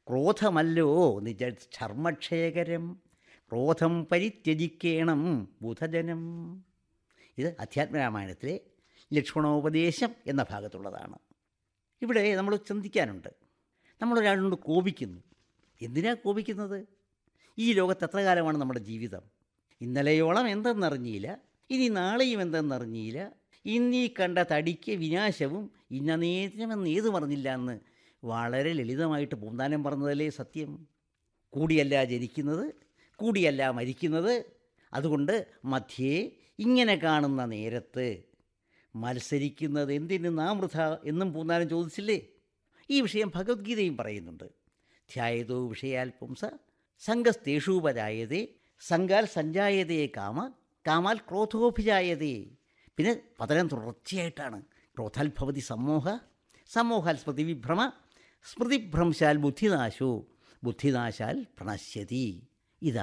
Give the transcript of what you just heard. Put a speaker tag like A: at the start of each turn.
A: ക്രോധമല്ലോ നിജ ധർമ്മക്ഷയകരം ക്രോധം പരിത്യജിക്കേണം ബുധജനം ഇത് അധ്യാത്മരാമായണത്തിലെ ലക്ഷ്മണോപദേശം എന്ന ഭാഗത്തുള്ളതാണ് ഇവിടെ നമ്മൾ ചിന്തിക്കാനുണ്ട് നമ്മളൊരാളോട് കോപിക്കുന്നു എന്തിനാ കോപിക്കുന്നത് ഈ ലോകത്ത് എത്ര കാലമാണ് നമ്മുടെ ജീവിതം ഇന്നലെയോളം എന്തെന്നറിഞ്ഞില്ല ഇനി നാളെയും എന്തെന്നറിഞ്ഞില്ല ഇന്നീ കണ്ട തടിക്ക് വിനാശവും ഇന്ന നേരമെന്ന് ഏത് പറഞ്ഞില്ല എന്ന് വളരെ ലളിതമായിട്ട് പൂന്താനം പറഞ്ഞതല്ലേ സത്യം കൂടിയല്ല ജനിക്കുന്നത് കൂടിയല്ല മരിക്കുന്നത് അതുകൊണ്ട് മധ്യേ ഇങ്ങനെ കാണുന്ന നേരത്ത് മത്സരിക്കുന്നത് എന്തിന് നാം വൃഥ എന്നും പൂന്താനം ചോദിച്ചില്ലേ ഈ വിഷയം ഭഗവത്ഗീതയും പറയുന്നുണ്ട് ധ്യായതോ വിഷയാൽ പുംസ സംഘസ്തേഷൂപജായതേ സംഘാൽ സഞ്ജായതേ കാമ കാമാൽ ക്രോധോഭിജായതേ പിന്നെ പതനം തുടർച്ചയായിട്ടാണ് ക്രോധാൽ ഭവതി സമ്മോഹ സമ്മോഹാൽ സ്മൃതിവിഭ്രമ സ്മൃതിഭ്രംശാൽ ബുദ്ധിനാശോ ബുദ്ധിനാശാൽ പ്രണശ്യതി